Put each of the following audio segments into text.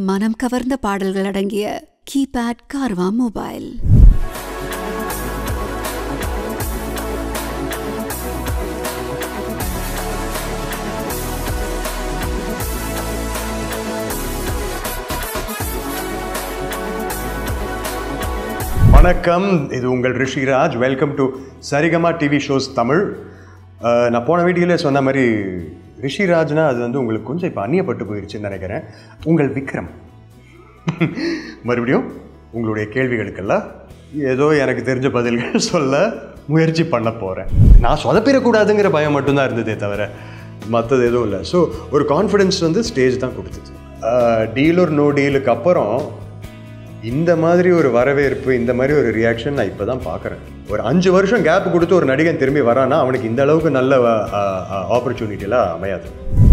மனம் கவர்ந்த பாடல்கள் அடங்கிய கீபேட் கார்வா மொபைல் வணக்கம் இது உங்கள் Rishiraj welcome to Saregama TV shows Tamil அஹ், நான் போன வீடியோவில் சொன்ன மாதிரி ரிஷிராஜ்னா அது வந்து உங்களுக்கு கொஞ்சம் இப்போ அந்நியப்பட்டு போயிடுச்சுன்னு நினைக்கிறேன் உங்கள் விக்ரம் மறுபடியும் உங்களுடைய கேள்விகளுக்கெல்லாம் ஏதோ எனக்கு தெரிஞ்ச பதில்கள் சொல்ல முயற்சி பண்ண போகிறேன் நான் சொதப்பிடக்கூடாதுங்கிற பயம் மட்டும்தான் இருந்ததே தவிர மற்றது எதுவும் இல்லை ஸோ ஒரு கான்ஃபிடென்ஸ் வந்து ஸ்டேஜ் தான் கொடுத்தது டீல் ஒரு நோ டீலுக்கு அப்புறம் இந்த மாதிரி ஒரு வரவேற்பு இந்த மாதிரி ஒரு ரியாக்ஷன் நான் இப்போ தான் பார்க்குறேன் ஒரு அஞ்சு வருஷம் கேப் கொடுத்து ஒரு நடிகன் திரும்பி வரான்னா அவனுக்கு இந்த அளவுக்கு நல்ல ஆப்பர்ச்சுனிட்டிலாம் அமையாது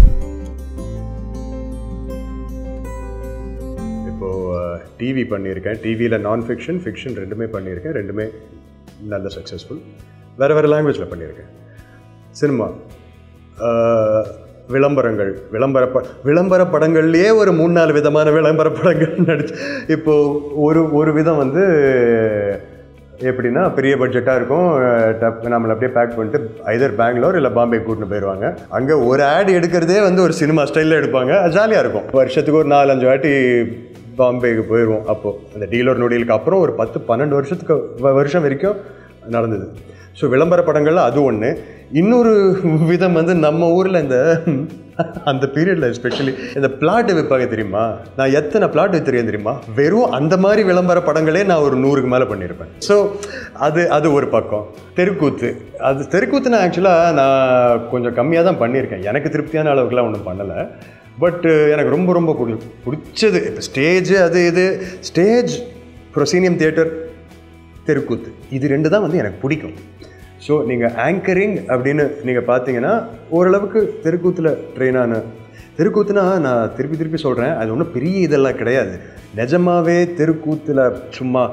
இப்போது டிவி பண்ணியிருக்கேன் டிவியில் நான் ஃபிக்ஷன் ஃபிக்ஷன் ரெண்டுமே பண்ணியிருக்கேன் ரெண்டுமே நல்ல சக்ஸஸ்ஃபுல் வேறு வேறு லாங்குவேஜில் பண்ணியிருக்கேன் சினிமா ஆஹ், விளம்பரங்கள் விளம்பர ப விளம்பர படங்கள்லேயே ஒரு மூணு நாலு விதமான விளம்பர படங்கள் நடிச்சு இப்போது ஒரு ஒரு விதம் வந்து எப்படின்னா பெரிய பட்ஜெட்டாக இருக்கும் அஹ், டப் நம்மளை அப்படியே பேக் பண்ணிட்டு ஐதர் பெங்களூர் இல்லை பாம்பே கூட்டின்னு போயிடுவாங்க அங்கே ஒரு ஆட் எடுக்கிறதே வந்து ஒரு சினிமா ஸ்டைலில் எடுப்பாங்க அது ஜாலியாக இருக்கும் வருஷத்துக்கு ஒரு நாலஞ்சு வாட்டி பாம்பேக்கு போயிடுவோம் அப்போது அந்த டீலர் நொடிகளுக்கு அப்புறம் ஒரு பத்து பன்னெண்டு வருஷத்துக்கு வ- வருஷம் வரைக்கும் நடந்தது ஸோ விளம்பர படங்கள்ல அது ஒன்று இன்னொரு விதம் வந்து நம்ம ஊரில் இந்த அந்த பீரியடில் எஸ்பெஷலி இந்த பிளாட் விற்பாங்க தெரியுமா நான் எத்தனை பிளாட் விற்றுறேன் தெரியுமா வெறும் அந்த மாதிரி விளம்பர படங்களே நான் ஒரு நூறுக்கு மேலே பண்ணியிருப்பேன் ஸோ அது அது ஒரு பக்கம் தெருக்கூத்து அது தெருக்கூத்து நான் ஆக்சுவலாக நான் கொஞ்சம் கம்மியாக தான் பண்ணியிருக்கேன் எனக்கு திருப்தியான அளவுக்குலாம் ஒன்றும் பண்ணலை பட் எனக்கு ரொம்ப ரொம்ப பிடி பிடிச்சது இப்போ ஸ்டேஜ் அது இது ஸ்டேஜ் ப்ரொசீனியம் தியேட்டர் தெருக்கூத்து இது ரெண்டு தான் வந்து எனக்கு பிடிக்கும் ஸோ நீங்கள் ஆங்கரிங் அப்படின்னு நீங்கள் பார்த்தீங்கன்னா ஓரளவுக்கு தெருக்கூத்தில் ட்ரெயின் ஆன தெருக்கூத்துனா நான் திருப்பி திருப்பி சொல்கிறேன் அது ஒன்றும் பெரிய இதெல்லாம் கிடையாது நிஜமாவே தெருக்கூத்தில் சும்மா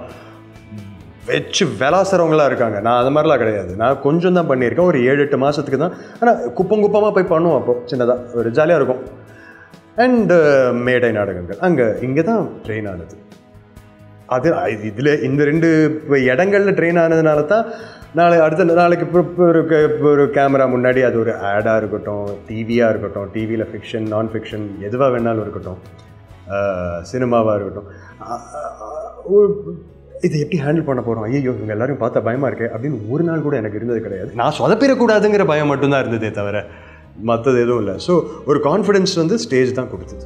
வச்சு விளாசுறவங்களா இருக்காங்க நான் அது மாதிரிலாம் கிடையாது நான் கொஞ்சம் தான் பண்ணியிருக்கேன் ஒரு ஏழு எட்டு மாதத்துக்கு தான் ஆனால் குப்பம் குப்பமாக போய் பண்ணுவோம் அப்போ சின்னதாக ஒரு ஜாலியாக இருக்கும் அண்டு மேடை நாடகங்கள் அங்கே இங்கே தான் ட்ரெயின் ஆனது அது இதில் இந்த ரெண்டு இப்போ இடங்கள்ல ட்ரெயின் ஆனதுனால தான் நாளை அடுத்த நாளைக்கு இப்போ இப்போ ஒரு க- இப்போ ஒரு கேமரா முன்னாடி அது ஒரு ஆடாக இருக்கட்டும் டிவியாக இருக்கட்டும் டிவியில் ஃபிக்ஷன் நான் ஃபிக்ஷன் எதுவாக வேணாலும் இருக்கட்டும் சினிமாவாக இருக்கட்டும் அ- அ- ஒரு- இதை எப்படி ஹேண்டில் பண்ண போகிறோம் ஐயோ இவங்க எல்லாரும் பார்த்தா பயமாக இருக்கே அப்படின்னு ஒரு நாள் கூட எனக்கு இருந்தது கிடையாது நான் சொதப்பிடக்கூடாதுங்கிற பயம் மட்டும்தான் இருந்ததே தவிர மற்றது எதுவும் இல்லை ஸோ ஒரு கான்ஃபிடென்ஸ் வந்து ஸ்டேஜ் தான் கொடுத்தது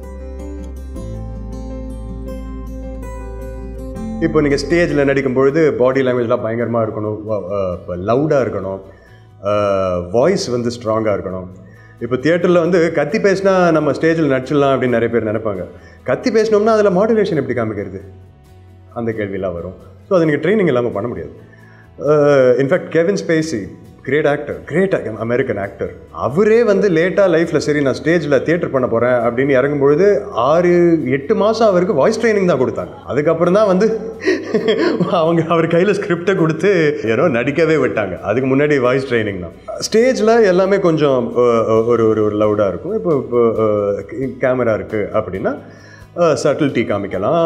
இப்போ நீங்கள் ஸ்டேஜில் நடிக்கும் பொழுது பாடி லாங்குவேஜ்லாம் பயங்கரமாக இருக்கணும் லவுடாக இருக்கணும் வாய்ஸ் வந்து ஸ்ட்ராங்காக இருக்கணும் இப்போ தியேட்டரில் வந்து கத்தி பேசினா நம்ம ஸ்டேஜில் நடிச்சிடலாம் அப்படின்னு நிறைய பேர் நினைப்பாங்க கத்தி பேசினோம்னா அதில் மாடுலேஷன் எப்படி காமிக்கிறது அந்த கேள்வியெல்லாம் வரும் ஸோ அதை நீங்கள் ட்ரைனிங் இல்லாமல் பண்ண முடியாது in fact Kevin Spacey great actor great American actor அவரே வந்து லேட்டாக லைஃப்பில் சரி நான் ஸ்டேஜில் தியேட்டர் பண்ண போகிறேன் அப்படின்னு இறங்கும்பொழுது ஆறு எட்டு மாதம் அவருக்கு வாய்ஸ் ட்ரைனிங் தான் கொடுத்தாங்க அதுக்கப்புறம் தான் வந்து அவங்க அவர் கையில் ஸ்கிரிப்டை கொடுத்து ஏதோ நடிக்கவே விட்டாங்க அதுக்கு முன்னாடி வாய்ஸ் ட்ரைனிங் தான் ஸ்டேஜில் எல்லாமே கொஞ்சம் அஹ், அஹ், ஒரு ஒரு ஒரு லவுடாக இருக்கும் இப்போ இப்போ கேமரா இருக்குது அப்படின்னா சட்டில்ட்டி காமிக்கலாம்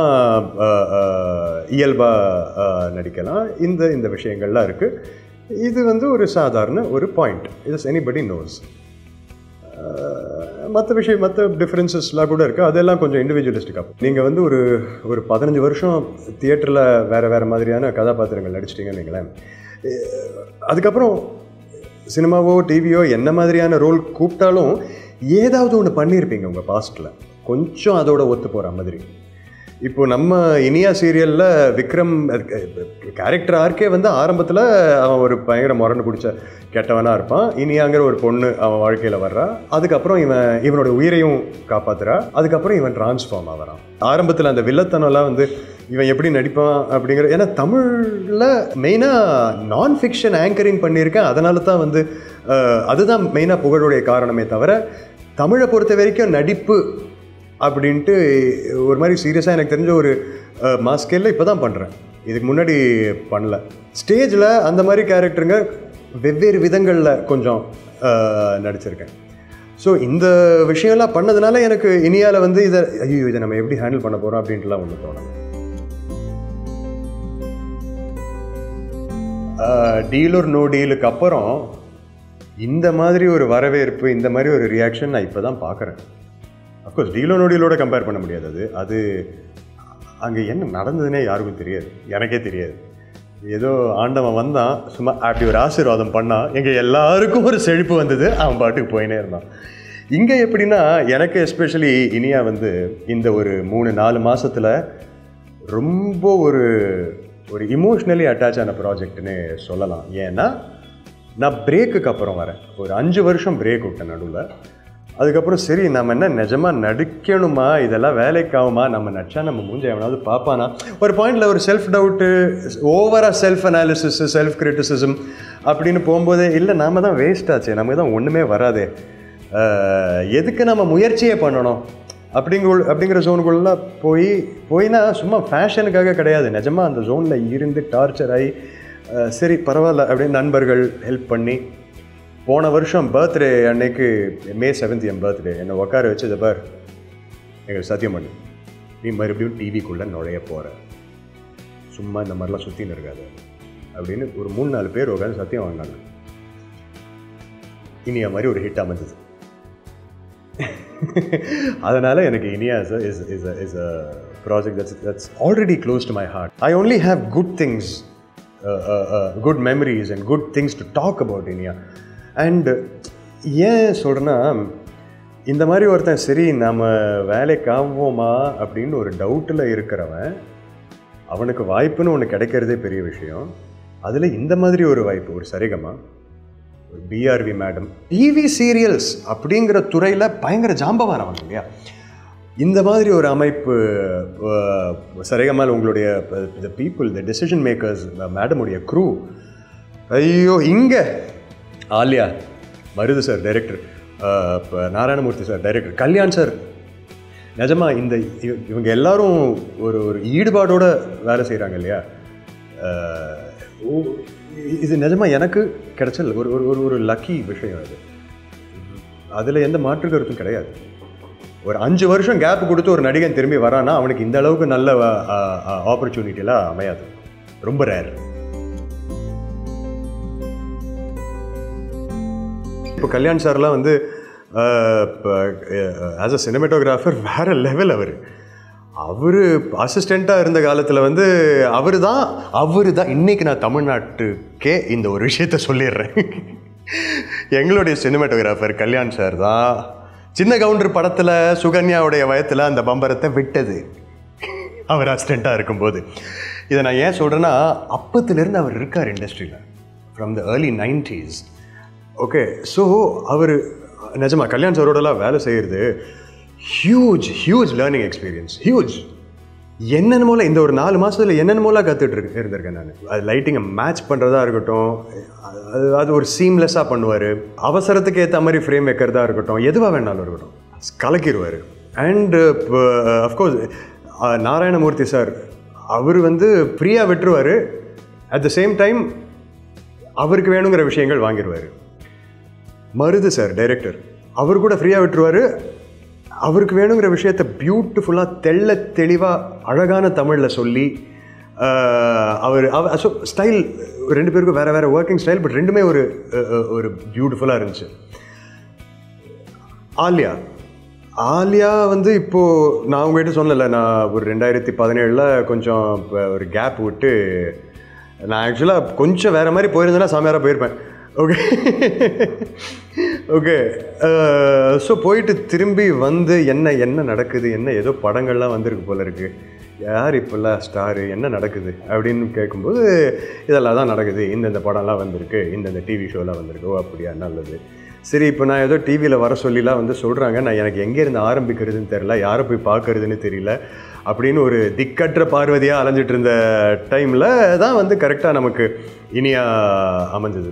இயல்பாக நடிக்கலாம் இந்த இந்த விஷயங்கள்லாம் இருக்குது இது வந்து ஒரு சாதாரண ஒரு பாயிண்ட் இது எனிபடி நோஸ் மற்ற விஷயம் மற்ற டிஃப்ரென்சஸ்லாம் கூட இருக்குது அதெல்லாம் கொஞ்சம் இண்டிவிஜுவலிஸ்டிக்காக நீங்கள் வந்து ஒரு ஒரு பதினஞ்சு வருஷம் தியேட்டரில் வேறு வேறு மாதிரியான கதாபாத்திரங்கள் நடிச்சிட்டிங்கன்னு வைங்களேன் அஹ் அதுக்கப்புறம் சினிமாவோ டிவியோ என்ன மாதிரியான ரோல் கூப்பிட்டாலும் ஏதாவது ஒன்று பண்ணியிருப்பீங்க உங்கள் பாஸ்ட்டில் கொஞ்சம் அதோட ஒத்து போகிற மாதிரி இப்போ நம்ம இனியா சீரியலில் விக்ரம் கேரக்டர் ஆர்க்கே வந்து ஆரம்பத்தில் அவன் ஒரு பயங்கர முரண்டு பிடிச்ச கெட்டவனாக இருப்பான் இனியாங்கிற ஒரு பொண்ணு அவன் வாழ்க்கையில் வர்றா அதுக்கப்புறம் இவன் இவனோட உயிரையும் காப்பாத்துறா அதுக்கப்புறம் இவன் டிரான்ஸ்ஃபார்ம் ஆகிறான் ஆரம்பத்தில் அந்த வில்லத்தனம்லாம் வந்து இவன் எப்படி நடிப்பான் அப்படிங்கிற ஏன்னா தமிழில் மெயினாக நான் ஃபிக்ஷன் ஆங்கரிங் பண்ணியிருக்கேன் அதனால தான் வந்து அஹ், அதுதான் மெயினாக புகழுடைய காரணமே தவிர தமிழை பொறுத்த வரைக்கும் நடிப்பு அப்படின்ட்டு ஒரு மாதிரி சீரியஸாக எனக்கு தெரிஞ்ச ஒரு மாஸ்கேலில் இப்போ தான் பண்ணுறேன் இதுக்கு முன்னாடி பண்ணல ஸ்டேஜில் அந்த மாதிரி கேரக்டருங்க வெவ்வேறு விதங்களில் கொஞ்சம் அஹ், நடிச்சிருக்கேன் ஸோ இந்த விஷயம்லாம் பண்ணதுனால எனக்கு இனியால வந்து இதை ஐயோ இதை நம்ம எப்படி ஹேண்டில் பண்ண போகிறோம் அப்படின்ட்டுலாம் ஒன்று தோணும் டீல் ஒரு நோ டீலுக்கு அப்புறம் இந்த மாதிரி ஒரு வரவேற்பு இந்த மாதிரி ஒரு ரியாக்ஷன் நான் இப்போ தான் பார்க்குறேன் அஃப்கோர்ஸ் டீலோ நோ டீலோட கம்பேர் பண்ண முடியாது அது அது அங்கே என்ன நடந்ததுன்னே யாருக்கும் தெரியாது எனக்கே தெரியாது ஏதோ ஆண்டவன் வந்தான் சும்மா அப்படி ஒரு ஆசீர்வாதம் பண்ணான் எங்கள் எல்லாருக்கும் ஒரு செழிப்பு வந்தது அவன் பாட்டுக்கு போயினே இருந்தான் இங்கே எப்படின்னா எனக்கு எஸ்பெஷலி இனியா வந்து இந்த ஒரு மூணு நாலு மாசத்துல ரொம்ப ஒரு ஒரு இமோஷ்னலி அட்டாச் ஆன ப்ராஜெக்ட்னு சொல்லலாம் ஏன்னா நான் பிரேக்குக்கு அப்புறம் வரேன் ஒரு அஞ்சு வருஷம் பிரேக் விட்டேன் நடுவில் அதுக்கப்புறம் சரி நம்ம என்ன நிஜமாக நடிக்கணுமா இதெல்லாம் வேலைக்காகுமா நம்ம நடிச்சா நம்ம மூஞ்ச எவனாவது பார்ப்பானா ஒரு பாயிண்டில் ஒரு செல்ஃப் டவுட்டு ஓவராக செல்ஃப் அனாலிசிஸ் செல்ஃப் கிரிட்டிசிசம் அப்படின்னு போகும்போதே இல்லை நாம தான் வேஸ்ட் ஆச்சு நமக்கு தான் ஒன்றுமே வராதே அஹ், எதுக்கு நம்ம முயற்சியே பண்ணணும் அப்படிங்கிற அப்படிங்கிற ஜோனுக்குள்ள போய் போயினா சும்மா ஃபேஷனுக்காக கிடையாது நிஜமாக அந்த ஜோனில் இருந்து டார்ச்சர் ஆகி அஹ், சரி பரவாயில்ல அப்படின்னு நண்பர்கள் ஹெல்ப் பண்ணி போன வருஷம் பர்த்டே அன்னைக்கு மே செவன்த் என் பர்த்டே என்னை உட்கார வச்சு இதை பார் எங்களுக்கு சத்தியம் பண்ணு நீ மறுபடியும் டிவிக்குள்ளே நுழைய போகிற சும்மா இந்த மாதிரிலாம் சுற்றின்னு இருக்காது அப்படின்னு ஒரு மூணு நாலு பேர் உட்காந்து சத்தியம் வாங்கினாங்க இனியா மாதிரி ஒரு ஹிட் அமைஞ்சது அதனால் எனக்கு Iniya is is is is a project that's that's already close to my heart I only have good things good memories and good things to talk about Iniya and ஏன் சொல்கிறேன்னா இந்த மாதிரி ஒருத்தன் சரி நம்ம வேலைக்கு ஆகுவோமா அப்படின்னு ஒரு டவுட்டில் இருக்கிறவன் அவனுக்கு வாய்ப்புன்னு ஒன்று கிடைக்கிறதே பெரிய விஷயம் அதில் இந்த மாதிரி ஒரு வாய்ப்பு ஒரு சரிகமா ஒரு பிஆர்வி மேடம் டிவி சீரியல்ஸ் அப்படிங்கிற துறையில் பயங்கர ஜாம்பவான் அவங்க இல்லையா இந்த மாதிரி ஒரு அமைப்பு அஹ், சரிகமால் உங்களுடைய the people the decision makers மேடமுடைய க்ரூ ஐயோ இங்கே ஆலியா மருது சார் டைரக்டர் இப்போ Narayanamoorthy sir director Kalyan sir நிஜமா இந்த இவ- இவங்க எல்லாரும் ஒரு ஒரு ஈடுபாடோட வேலை செய்கிறாங்க இல்லையா அஹ், ஓ- இது நிஜமா எனக்கு கிடைச்ச ஒரு ஒரு ஒரு ஒரு லக்கி விஷயம் அது அதில் எந்த மாற்று கருத்தும் கிடையாது ஒரு அஞ்சு வருஷம் கேப் கொடுத்து ஒரு நடிகன் திரும்பி வரான்னா அவனுக்கு இந்த அளவுக்கு நல்ல ஆப்பர்ச்சுனிட்டிலாம் அமையாது ரொம்ப ரேர் இப்போ கல்யாண் சார்லாம் வந்து இப்போ ஆஸ் அ சினிமேட்டோகிராஃபர் வேற லெவல் அவர் அவர் அசிஸ்டண்ட்டாக இருந்த காலத்தில் வந்து அவர் தான் அவர் தான் இன்றைக்கி நான் தமிழ்நாட்டுக்கே இந்த ஒரு விஷயத்த சொல்லிடுறேன் எங்களுடைய சினிமேட்டோகிராஃபர் கல்யாண் சார் தான் சின்ன கவுண்டர் படத்தில் சுகன்யாவுடைய வயத்தில் அந்த பம்பரத்தை விட்டது அவர் அசிஸ்டண்ட்டாக இருக்கும்போது இதை நான் ஏன் சொல்கிறேன்னா அப்பத்துலேருந்து அவர் இருக்கார் இண்டஸ்ட்ரியில் from the early nineties okay so அவர் நிஜமா கல்யாண் சாரோடலாம் வேலை செய்கிறது huge huge learning experience huge என்னென்னமோல இந்த ஒரு நாலு மாதத்தில் என்னென்னமோலாம் கற்றுட்டு இருக்கு இருந்திருக்கேன் நான் அது லைட்டிங்கை மேட்ச் பண்ணுறதா இருக்கட்டும் அது அது ஒரு சீம்லெஸ்ஸாக பண்ணுவார் அவசரத்துக்கு ஏற்ற மாதிரி ஃப்ரேம் வைக்கிறதா இருக்கட்டும் எதுவாக வேணாலும் இருக்கட்டும் கலக்கிடுவார் அண்டு அஃப்கோர்ஸ் நாராயணமூர்த்தி சார் அவர் வந்து ஃப்ரீயாக விட்டுருவார் அட் த சேம் டைம் அவருக்கு வேணுங்கிற விஷயங்கள் வாங்கிடுவார் மருது சார் டைரக்டர் அவர் கூட ஃப்ரீயாக விட்டுருவார் அவருக்கு வேணுங்கிற விஷயத்த பியூட்டிஃபுல்லாக தெள்ள தெளிவாக அழகான தமிழில் சொல்லி ஆஹ், அவர் அவர் ஸோ ஸ்டைல் ரெண்டு பேருக்கும் வேறு வேறு ஒர்க்கிங் ஸ்டைல் பட் ரெண்டுமே ஒரு அஹ், அஹ், ஒரு பியூட்டிஃபுல்லாக இருந்துச்சு ஆலியா ஆலியா வந்து இப்போது நான் உங்ககிட்ட சொன்னல நான் ஒரு ரெண்டாயிரத்தி பதினேழில் கொஞ்சம் இப்ப ஒரு கேப் விட்டு நான் ஆக்சுவலாக கொஞ்சம் வேறு மாதிரி போயிருந்தேன்னா சாமியாராக போயிருப்பேன் ஓகே ஓகே ஸோ போயிட்டு திரும்பி வந்து என்ன என்ன நடக்குது என்ன ஏதோ படங்கள்லாம் வந்திருக்கு போல இருக்குது யார் இப்போல்லாம் ஸ்டாரு என்ன நடக்குது அப்படின்னு கேட்கும்போது இதெல்லாம் தான் நடக்குது இந்தந்த படம்லாம் வந்திருக்கு இந்தந்த டிவி ஷோலாம் வந்திருக்கு ஓ அப்படியா நல்லது சரி இப்போ நான் ஏதோ டிவியில் வர சொல்லிலாம் வந்து சொல்கிறாங்க நான் எனக்கு எங்கேருந்து ஆரம்பிக்கிறதுன்னு தெரில யாரை போய் பார்க்கறதுன்னு தெரியல அப்படின்னு ஒரு திக்கற்ற பார்வதியாக அலைஞ்சிட்டு இருந்த டைமில் தான் வந்து கரெக்டாக நமக்கு இனியா அமைஞ்சது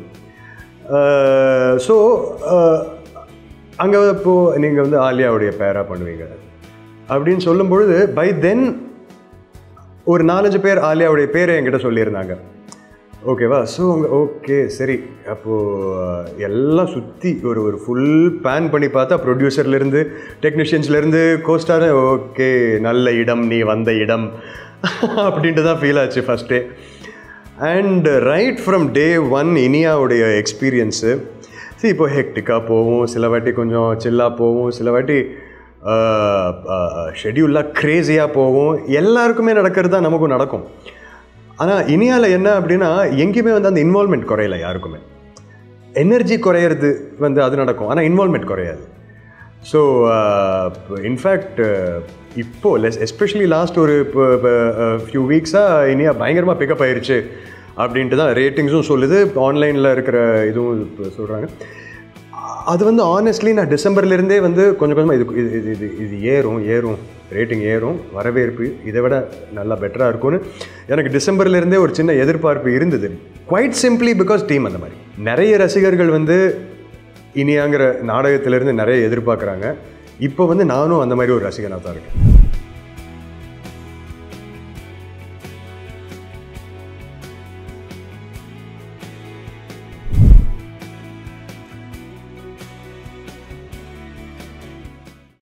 ஸோ அங்கே இப்போது நீங்கள் வந்து ஆலியாவுடைய பேராக பண்ணுவீங்க அப்படின்னு சொல்லும் பொழுது பை தென் ஒரு நாலஞ்சு பேர் ஆலியாவுடைய பேரை என்கிட்ட சொல்லியிருந்தாங்க ஓகேவா ஸோ ஓகே சரி அப்போது எல்லாம் சுற்றி ஒரு ஒரு ஃபுல் பேன் பண்ணி பார்த்தா ப்ரொடியூசர்லேருந்து டெக்னீஷியன்ஸ்லேருந்து கோஸ்டார் ஓகே நல்ல இடம் நீ வந்த இடம் அப்படின்ட்டு தான் ஃபீல் ஆச்சு ஃபஸ்ட்டே and right from day one இனியாவுடைய எக்ஸ்பீரியன்ஸு சரி இப்போ ஹெக்டிக்காக போகும் சில வாட்டி கொஞ்சம் சில்லாக போகும் சில வாட்டி ஷெட்யூலாக க்ரேஸியாக போகும் எல்லாருக்குமே நடக்கிறது தான் நமக்கும் நடக்கும் ஆனால் இனியாவில் என்ன அப்படின்னா எங்கேயுமே வந்து அந்த இன்வால்மெண்ட் குறையல யாருக்குமே எனர்ஜி குறையிறது வந்து அது நடக்கும் ஆனால் இன்வால்மெண்ட் குறையாது ஸோ இன்ஃபேக்ட் இப்போ லெஸ் எஸ்பெஷலி லாஸ்ட் ஒரு ஃபியூ வீக்ஸாக இனியா பயங்கரமாக பிக்கப் ஆயிருச்சு அப்படின்ட்டு தான் ரேட்டிங்ஸும் சொல்லுது ஆன்லைனில் இருக்கிற இதுவும் சொல்கிறாங்க அது வந்து ஆனஸ்ட்லி நான் டிசம்பர்லேருந்தே வந்து கொஞ்சம் கொஞ்சமாக இது இது இது இது இது ஏறும் ஏறும் ரேட்டிங் ஏறும் வரவேற்பு இதை விட நல்லா பெட்டராக இருக்கும்னு எனக்கு டிசம்பர்லேருந்தே ஒரு சின்ன எதிர்பார்ப்பு இருந்தது குவைட் சிம்பிளி பிகாஸ் டீம் அந்த மாதிரி நிறைய ரசிகர்கள் வந்து இனியாங்கிற நாடகத்திலேருந்து நிறைய எதிர்பார்க்குறாங்க இப்போ வந்து நானும் அந்த மாதிரி ஒரு ரசிகனாக தான் இருக்கேன்